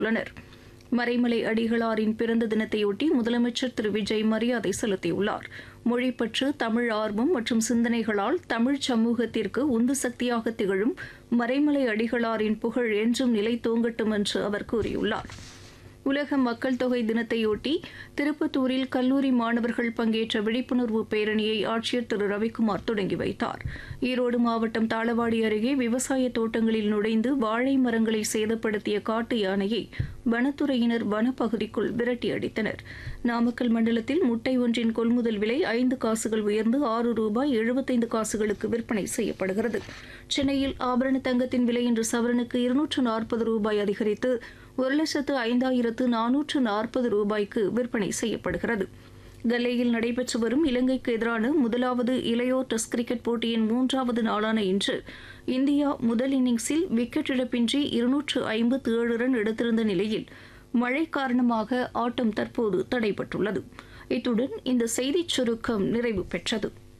உள்ளனர் மறைமலை அடிகளாரின் பிறந்த தினத்தையொட்டி முதலமைச்சர் திரு விஜய் மரியாதை செலுத்தியுள்ளார் மொழிப்பற்று தமிழ் ஆர்வம் மற்றும் சிந்தனைகளால் தமிழ் சமூகத்திற்கு உந்து சக்தியாக திகழும் மறைமலை அடிகளாரின் புகழ் என்றும் நிலைத்தோங்கட்டும் என்று அவர் கூறியுள்ளார் உலக மக்கள் தொகை தினத்தையொட்டி திருப்பத்தூரில் கல்லூரி மாணவர்கள் பங்கேற்ற விழிப்புணர்வு பேரணியை ஆட்சியர் திரு ரவிக்குமார் தொடங்கி வைத்தார் ஈரோடு மாவட்டம் தாளவாடி அருகே விவசாய தோட்டங்களில் நுழைந்து வாழை மரங்களை சேதப்படுத்திய காட்டு யானையை வனத்துறையினர் வனப்பகுதிக்குள் விரட்டி அடித்தனர் நாமக்கல் மண்டலத்தில் முட்டை ஒன்றின் கொள்முதல் விலை ஐந்து காசுகள் உயர்ந்து ஆறு ரூபாய் எழுபத்தைந்து காசுகளுக்கு விற்பனை செய்யப்படுகிறது சென்னையில் ஆபரண தங்கத்தின் விலை இன்று சவரனுக்கு இருநூற்று நாற்பது ரூபாய் அதிகரித்து ஒரு லட்சத்து ஐந்தாயிரத்து நானூற்று நாற்பது ரூபாய்க்கு விற்பனை செய்யப்படுகிறது கல்லேயில் நடைபெற்று வரும் இலங்கைக்கு எதிரான முதலாவது இளையோர் டெஸ்ட் கிரிக்கெட் போட்டியின் மூன்றாவது நாளான இன்று இந்தியா முதல் இன்னிங்ஸில் விக்கெட் இழப்பின்றி இருநூற்று ஐம்பத்து ஏழு ரன் எடுத்திருந்த நிலையில் மழை காரணமாக ஆட்டம் தற்போது தடைபட்டுள்ளது இத்துடன் இந்த செய்திச் சுருக்கம் நிறைவு பெற்றது